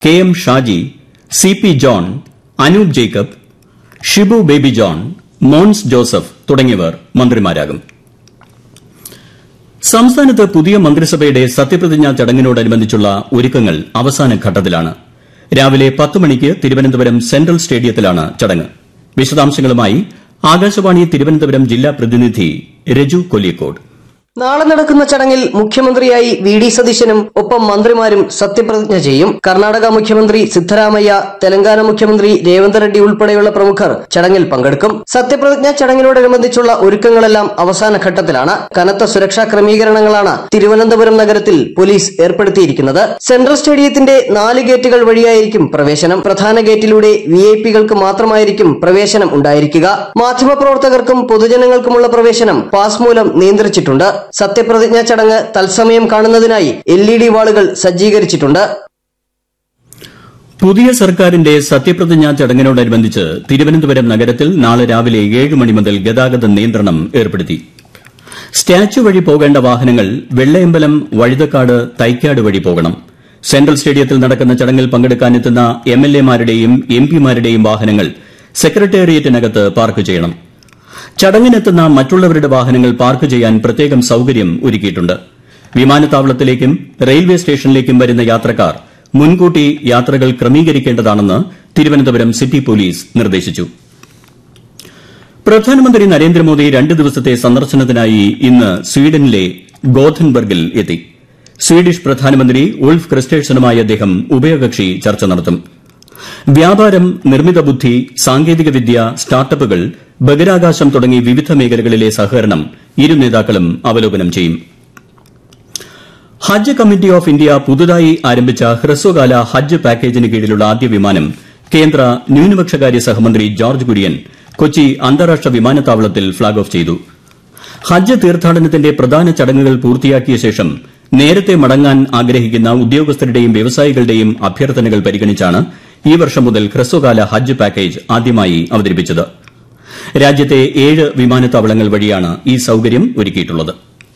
K M Shaji C P John Anoop Jacob Shibu Baby John Mons Joseph തുടങ്ങിയവർ മന്ത്രിമാരാകും സംസ്ഥാനത്ത് പുതിയ മന്ത്രിസഭയുടെ സത്യപ്രതിജ്ഞാ ചടങ്ങിനോടനുബന്ധിച്ചുള്ള ഒരുക്കങ്ങൾ അവസാന ഘട്ടത്തിലാണ് രാവിലെ പത്ത് മണിക്ക് തിരുവനന്തപുരം സെൻട്രൽ സ്റ്റേഡിയത്തിലാണ് ചടങ്ങ് വിശദാംശങ്ങളുമായി ആകാശവാണി തിരുവനന്തപുരം ജില്ലാ പ്രതിനിധി രജു കൊല്ലിക്കോട് നാളെ നടക്കുന്ന ചടങ്ങിൽ മുഖ്യമന്ത്രിയായി വി ഡി സതീശനും ഒപ്പം മന്ത്രിമാരും സത്യപ്രതിജ്ഞ ചെയ്യും കർണാടക മുഖ്യമന്ത്രി സിദ്ധരാമയ്യ തെലങ്കാന മുഖ്യമന്ത്രി രേവന്ത് റെഡ്ഡി ഉൾപ്പെടെയുള്ള പ്രമുഖർ ചടങ്ങിൽ പങ്കെടുക്കും സത്യപ്രതിജ്ഞ ചടങ്ങിനോടനുബന്ധിച്ചുള്ള ഒരുക്കങ്ങളെല്ലാം അവസാന ഘട്ടത്തിലാണ് കനത്ത സുരക്ഷാ ക്രമീകരണങ്ങളാണ് തിരുവനന്തപുരം നഗരത്തിൽ പോലീസ് ഏർപ്പെടുത്തിയിരിക്കുന്നത് സെൻട്രൽ സ്റ്റേഡിയത്തിന്റെ നാല് ഗേറ്റുകൾ വഴിയായിരിക്കും പ്രവേശനം പ്രധാന ഗേറ്റിലൂടെ വി ഐ പികൾക്ക് മാത്രമായിരിക്കും പ്രവേശനം ഉണ്ടായിരിക്കുക മാധ്യമപ്രവർത്തകർക്കും പൊതുജനങ്ങൾക്കുമുള്ള പ്രവേശനം പാസ് മൂലം നിയന്ത്രിച്ചിട്ടുണ്ട് സത്യപ്രതിജ്ഞാ ചടങ്ങ് തത്സമയം കാണുന്നതിനായി എൽ ഇ ഡി വാളുകൾ സജ്ജീകരിച്ചിട്ടുണ്ട് പുതിയ സർക്കാരിന്റെ സത്യപ്രതിജ്ഞാ ചടങ്ങിനോടനുബന്ധിച്ച് തിരുവനന്തപുരം നഗരത്തിൽ നാളെ രാവിലെ ഏഴ് മണി മുതൽ ഗതാഗത നിയന്ത്രണം ഏർപ്പെടുത്തി സ്റ്റാച്യു വഴി പോകേണ്ട വാഹനങ്ങൾ വെള്ളയമ്പലം വഴുതക്കാട് തൈക്കാട് വഴി പോകണം സെൻട്രൽ സ്റ്റേഡിയത്തിൽ നടക്കുന്ന ചടങ്ങിൽ പങ്കെടുക്കാനെത്തുന്ന എം എൽ എമാരുടെയും എം പിമാരുടെയും വാഹനങ്ങൾ സെക്രട്ടേറിയറ്റിനകത്ത് പാർക്ക് ചെയ്യണം ചടങ്ങിനെത്തുന്ന മറ്റുള്ളവരുടെ വാഹനങ്ങൾ പാർക്ക് ചെയ്യാൻ പ്രത്യേകം സൌകര്യം ഒരുക്കിയിട്ടുണ്ട് വിമാനത്താവളത്തിലേക്കും റെയിൽവേ സ്റ്റേഷനിലേക്കും വരുന്ന യാത്രക്കാർ മുൻകൂട്ടി യാത്രകൾ ക്രമീകരിക്കേണ്ടതാണെന്ന് തിരുവനന്തപുരം സിറ്റി പോലീസ് നിർദ്ദേശിച്ചു പ്രധാനമന്ത്രി നരേന്ദ്രമോദി രണ്ട് ദിവസത്തെ സന്ദർശനത്തിനായി ഇന്ന് സ്വീഡനിലെ ഗോഥൻബർഗിൽ എത്തി സ്വീഡിഷ് പ്രധാനമന്ത്രി ഉൾഫ് ക്രിസ്റ്റേഴ്സണുമായി അദ്ദേഹം ഉഭയകക്ഷി ചർച്ച നടത്തും വ്യാപാരം നിർമ്മിത ബുദ്ധി സാങ്കേതികവിദ്യ സ്റ്റാർട്ടപ്പുകൾ ബഹിരാകാശം തുടങ്ങി വിവിധ മേഖലകളിലെ സഹകരണം ഇരു നേതാക്കളും അവലോകനം ചെയ്യും ഹജ്ജ് കമ്മിറ്റി ഓഫ് ഇന്ത്യ പുതുതായി ആരംഭിച്ച ഹ്രസ്വകാല ഹജ്ജ് പാക്കേജിന് കീഴിലുള്ള ആദ്യ വിമാനം കേന്ദ്ര ന്യൂനപക്ഷകാര്യ സഹമന്ത്രി ജോർജ് കുര്യൻ കൊച്ചി അന്താരാഷ്ട്ര വിമാനത്താവളത്തിൽ ഫ്ളാഗ് ഓഫ് ചെയ്തു ഹജ്ജ് തീർത്ഥാടനത്തിന്റെ പ്രധാന ചടങ്ങുകൾ പൂർത്തിയാക്കിയ ശേഷം നേരത്തെ മടങ്ങാൻ ആഗ്രഹിക്കുന്ന ഉദ്യോഗസ്ഥരുടെയും വ്യവസായികളുടെയും അഭ്യർത്ഥനകൾ പരിഗണിച്ചാണ് ഈ വർഷം മുതൽ ഹ്രസ്വകാല ഹജ്ജ് പാക്കേജ് ആദ്യമായി അവതരിപ്പിച്ചത് രാജ്യത്തെ ഏഴ് വിമാനത്താവളങ്ങൾ വഴിയാണ് ഈ സൌകര്യം ഒരുക്കിയിട്ടുള്ളത്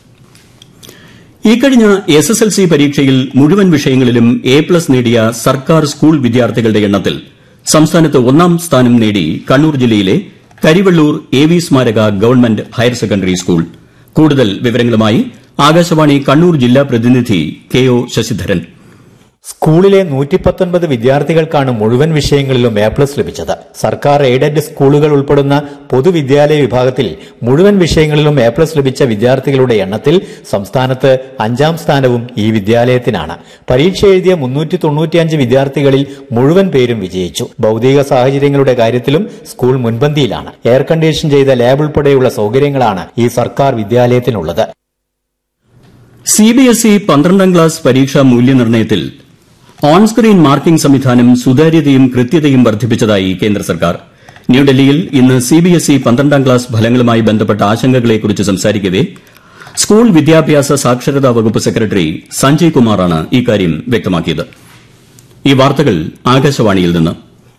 ഇക്കഴിഞ്ഞ എസ് എസ് എൽ സി പരീക്ഷയിൽ മുഴുവൻ വിഷയങ്ങളിലും എ പ്ലസ് നേടിയ സർക്കാർ സ്കൂൾ വിദ്യാർത്ഥികളുടെ എണ്ണത്തിൽ സംസ്ഥാനത്ത് ഒന്നാം സ്ഥാനം നേടി കണ്ണൂർ ജില്ലയിലെ കരിവള്ളൂർ എ വി സ്മാരക ഗവൺമെന്റ് ഹയർ സെക്കൻഡറി സ്കൂൾ കൂടുതൽ വിവരങ്ങളുമായി ആകാശവാണി കണ്ണൂർ ജില്ലാ പ്രതിനിധി കെ ഒ ശശിധരൻ സ്കൂളിലെ നൂറ്റി പത്തൊൻപത് വിദ്യാർത്ഥികൾക്കാണ് മുഴുവൻ വിഷയങ്ങളിലും എ പ്ലസ് ലഭിച്ചത് സർക്കാർ എയ്ഡഡ് സ്കൂളുകൾ ഉൾപ്പെടുന്ന പൊതുവിദ്യാലയ വിഭാഗത്തിൽ മുഴുവൻ വിഷയങ്ങളിലും എ പ്ലസ് ലഭിച്ച വിദ്യാർത്ഥികളുടെ എണ്ണത്തിൽ സംസ്ഥാനത്ത് അഞ്ചാം സ്ഥാനവും ഈ വിദ്യാലയത്തിനാണ് പരീക്ഷ എഴുതിയ മുന്നൂറ്റി തൊണ്ണൂറ്റിയഞ്ച് വിദ്യാർത്ഥികളിൽ മുഴുവൻ പേരും വിജയിച്ചു ഭൗതിക സാഹചര്യങ്ങളുടെ കാര്യത്തിലും സ്കൂൾ മുൻപന്തിയിലാണ് എയർ കണ്ടീഷൻ ചെയ്ത ലാബ് ഉൾപ്പെടെയുള്ള സൗകര്യങ്ങളാണ് ഈ സർക്കാർ വിദ്യാലയത്തിനുള്ളത് സിബിഎസ്ഇ പന്ത്രണ്ടാം ക്ലാസ് പരീക്ഷാ മൂല്യനിർണ്ണയത്തിൽ ഓൺ സ്ക്രീൻ മാർക്കിംഗ് സംവിധാനം സുതാര്യതയും കൃത്യതയും വർദ്ധിപ്പിച്ചതായി കേന്ദ്ര സർക്കാർ ന്യൂഡൽഹിയിൽ ഇന്ന് സിബിഎസ്ഇ പന്ത്രണ്ടാം ക്ലാസ് ഫലങ്ങളുമായി ബന്ധപ്പെട്ട ആശങ്കകളെക്കുറിച്ച് സംസാരിക്കവെ സ്കൂൾ വിദ്യാഭ്യാസ സാക്ഷരതാ വകുപ്പ് സെക്രട്ടറി സഞ്ജയ് കുമാറാണ് ഇക്കാര്യം വ്യക്തമാക്കിയത് ഈ വാർത്തകൾ ആകാശവാണിയിൽ നിന്ന്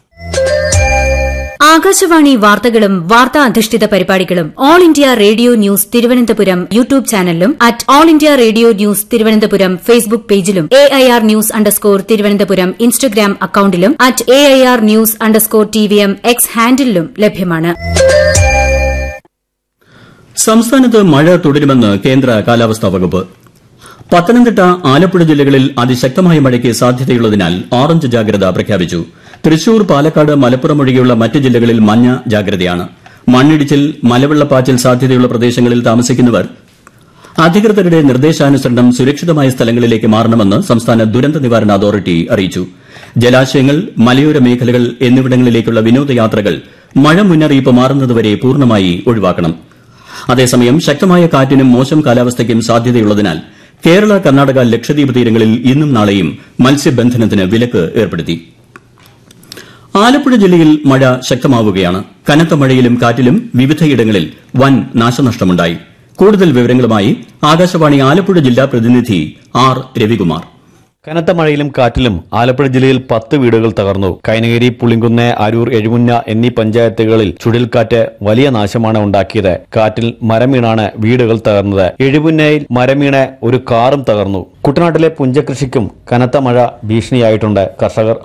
ആകാശവാണി വാർത്തകളും വാർത്താ അധിഷ്ഠിത പരിപാടികളും all India radio news Thiruvananthapuram YouTube ചാനലിലും at all India radio news Thiruvananthapuram Facebook പേജിലും A I R news underscore Thiruvananthapuram Instagram അക്കൌണ്ടിലും at A I R news underscore T V M X ഹാൻഡിലും ലഭ്യമാണ് സംസ്ഥാനത്ത് മഴ തുടരുമെന്ന് കേന്ദ്ര കാലാവസ്ഥാ വകുപ്പ് പത്തനംതിട്ട ആലപ്പുഴ ജില്ലകളിൽ അതിശക്തമായ മഴയ്ക്ക് സാധ്യതയുള്ളതിനാൽ ഓറഞ്ച് ജാഗ്രത പ്രഖ്യാപിച്ചു തൃശൂർ പാലക്കാട് മലപ്പുറം ഒഴികെയുള്ള മറ്റ് ജില്ലകളിൽ മഞ്ഞ ജാഗ്രതയാണ് മണ്ണിടിച്ചിൽ മലവെള്ളപ്പാച്ചിൽ സാധ്യതയുള്ള പ്രദേശങ്ങളിൽ താമസിക്കുന്നവർ അധികൃതരുടെ നിർദ്ദേശാനുസരണം സുരക്ഷിതമായ സ്ഥലങ്ങളിലേക്ക് മാറണമെന്ന് സംസ്ഥാന ദുരന്ത നിവാരണ അതോറിറ്റി അറിയിച്ചു ജലാശയങ്ങൾ മലയോര മേഖലകൾ എന്നിവിടങ്ങളിലേക്കുള്ള വിനോദയാത്രകൾ മഴ മുന്നറിയിപ്പ് മാറുന്നതുവരെ പൂർണ്ണമായി ഒഴിവാക്കണം അതേസമയം ശക്തമായ കാറ്റിനും മോശം കാലാവസ്ഥയ്ക്കും സാധ്യതയുള്ളതിനാൽ കേരള കർണാടക ലക്ഷദ്വീപ് തീരങ്ങളിൽ ഇന്നും നാളെയും മത്സ്യബന്ധനത്തിന് വിലക്ക് ഏർപ്പെടുത്തി ആലപ്പുഴ ജില്ലയിൽ മഴ ശക്തമാവുകയാണ് കനത്ത മഴയിലും കാറ്റിലും വിവിധയിടങ്ങളിൽ വൻ നാശനഷ്ടമുണ്ടായി കൂടുതൽ വിവരങ്ങളുമായി ആകാശവാണി ആലപ്പുഴ ജില്ലാ പ്രതിനിധി ആർ രവികുമാർ കനത്ത മഴയിലും കാറ്റിലും ആലപ്പുഴ ജില്ലയിൽ പത്ത് വീടുകൾ തകർന്നു കൈനഗിരി പുളിങ്കുന്ന് അരൂർ എഴുമുന്ന എന്നീ പഞ്ചായത്തുകളിൽ ചുഴലിക്കാറ്റ് വലിയ നാശമാണ് ഉണ്ടാക്കിയത് കാറ്റിൽ മരം വീണാണ് വീടുകൾ തകർന്നത് എഴുപുന്നയിൽ മരം വീണ് ഒരു കാറും തകർന്നു കുട്ടനാട്ടിലെ പുഞ്ചകൃഷിക്കും കനത്ത മഴ ഭീഷണിയായിട്ടുണ്ട് കർഷകർ